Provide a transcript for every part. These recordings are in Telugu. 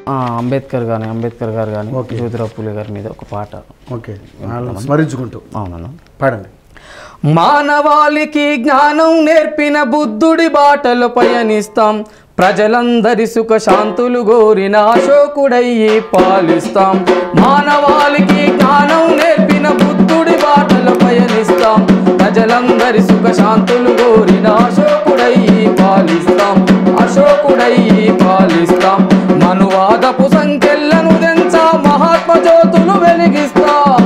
ఆ, అంబేద్కర్ కానీ అంబేద్కర్ గారు కానీ జ్యోతిరావు పూలే గారి మీద ఒక పాట ఓకే వాళ్ళని స్మరించుకుంటూ అవునన్నా పాడండి మానవాళికి జ్ఞానం నేర్పిన బుద్ధుడి బాటలు పయనిస్తాం ప్రజలందరి సుఖ శాంతులు గోరిన అశోకుడయ్యి పాలిస్తాం మానవాళికి జ్ఞానం నేర్పిన బుద్ధుడి బాటలు పయనిస్తాం ప్రజలందరి సుఖ శాంతులు గోరిన అశోకుడయ్యి పాలిస్తాం అశోకుడయ్యి పాలిస్తాం మనువాదపు సంఖ్యలను దెంచా మహాత్మ జ్యోతులు వెలిగిస్తాం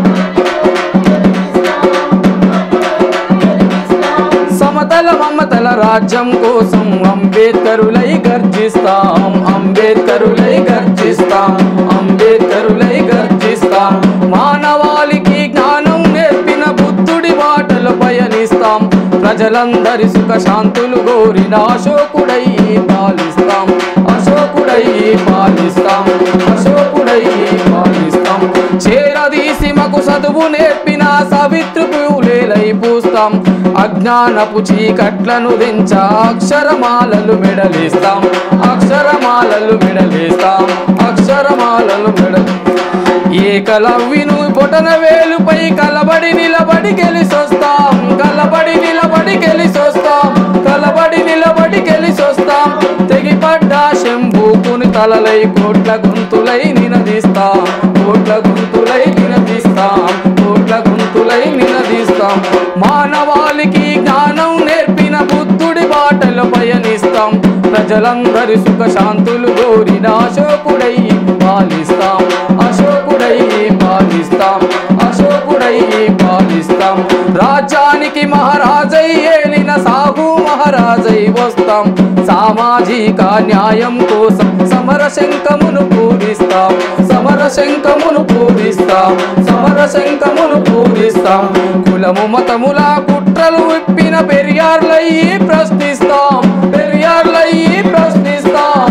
సమతల మమతల రాజ్యం కోసం అంబేద్కరులై గర్జిస్తాం అంబేద్కరులై గర్జిస్తాం అంబేద్కరులై గర్జిస్తాం మానవాళికి జ్ఞానం నేర్పిన బుద్ధుడి బాటలు పయనిస్తాం ప్రజలందరి సుఖ శాంతులు గోరిన అశోకుడై పాలిస్తాం అశోకుడై పాలిస్తాం అశోకుడై పాలిస్తాం చేరదీసి మకు చదువు నేర్పిన సవిత్రు పూలేలై పూస్తాం అజ్ఞానపు చీకట్లను దించ అక్షరమాలలు మెడలేస్తాం అక్షరమాలలు మెడలేస్తాం అక్షరమాలలు మెడ ఏకలవ్విను బొటన వేలుపై కలబడి నిలబడి గెలిసొస్తాం కలబడి నిలబడి గెలిసొస్తాం కలబడి నిలబడి గెలిసొస్తాం తెగిపడ్డ శంభూకుని తలలై కోట్ల గొంతులై నినదిస్తాం కోట్ల గొంతులై నినదిస్తాం కోట్ల గొంతులై నినదిస్తాం మానవాళికి జ్ఞానం నేర్పిన బుద్ధుడి బాటలు పయనిస్తాం ప్రజలందరి సుఖ శాంతులు కోరిన అశోకుడై పాలిస్తాం అశోకుడై పాలిస్తాం అశోకుడై పాలిస్తాం రాజ్యానికి మహారాజై ఏలిన సాగు మహారాజై వస్తాం సామాజిక న్యాయం కోసం సమర శంఖమును పూరిస్తాం సమర శంఖమును పూరిస్తాం సమర శంఖమును పూరిస్తాం కులము మతముల కుట్రలు విప్పిన పెరియార్లయ్యి ప్రశ్నిస్తాం పెరియార్లయ్యి ప్రశ్నిస్తాం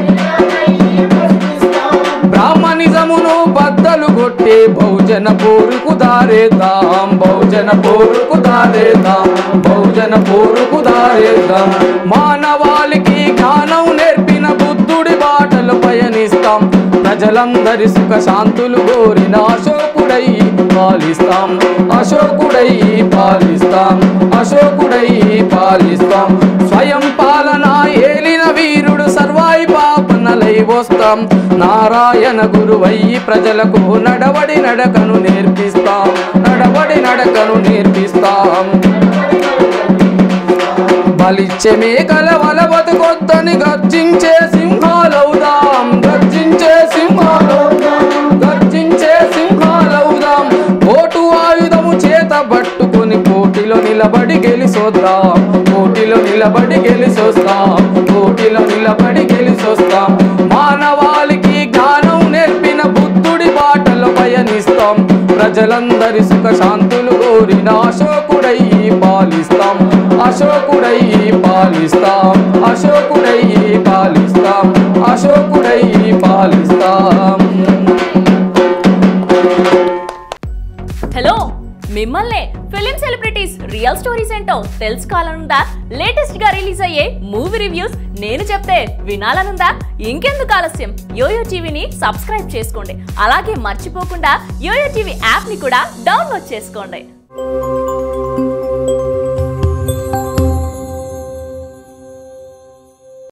బ్రాహ్మణిజమును బద్దలు కొట్టి బహుజన పోరుకు దారేద్దాం బహుజన పోరుకు దారేద్దాం బహుజన పోరుకు దారేద్దాం మానవాళికి జ్ఞానం నేర్పిన బుద్ధుడి బాటలు పయనిస్తాం ప్రజలందరి సుఖ శాంతులు కోరిన అశోకుడై పాలిస్తాం అశోకుడై పాలిస్తాం అశోకుడై పాలిస్తాం స్వయం పాలన ఏలిన వీరుడు సర్వాయి పాపనలై వస్తాం నారాయణ గురువయ్యి ప్రజలకు నడవడి నడకను నేర్పిస్తాం నడవడి నడకను నేర్పిస్తాం బలిచ్చే మేకల వల బతుకొద్దని గర్జించే సింహాలవుదాం గర్జించే సింహాలవుదాం గర్జించే సింహాలవుదాం ఓటు ఆయుధము చేత పట్టుకొని పోటీలో నిలబడి గెలిసొద్దాం పోటీలో నిలబడి గెలిసొస్తాం పోటీలో నిలబడి గెలిసొస్తాం మానవాళికి జ్ఞానం నేర్పిన బుద్ధుడి బాటలో పయనిస్తాం ప్రజలందరి సుఖ శాంతులు కోరిన అశోకుడై పాలిస్తాం అశోకుడై పాలిస్తాం అశోకుడై పాలిస్తాం అశోకుడై పాలిస్తాం హలో మిమ్మల్నే ఫిలిం సెలబ్రిటీస్ రియల్ స్టోరీస్ ఏంటో తెలుసుకోవాలనుందా లేటెస్ట్ గా రిలీజ్ అయ్యే మూవీ రివ్యూస్ నేను చెప్తే వినాలనుందా ఇంకెందుకు ఆలస్యం యోయో టీవీని సబ్స్క్రైబ్ చేసుకోండి అలాగే మర్చిపోకుండా యోయో టీవీ యాప్ ని కూడా డౌన్లోడ్ చేసుకోండి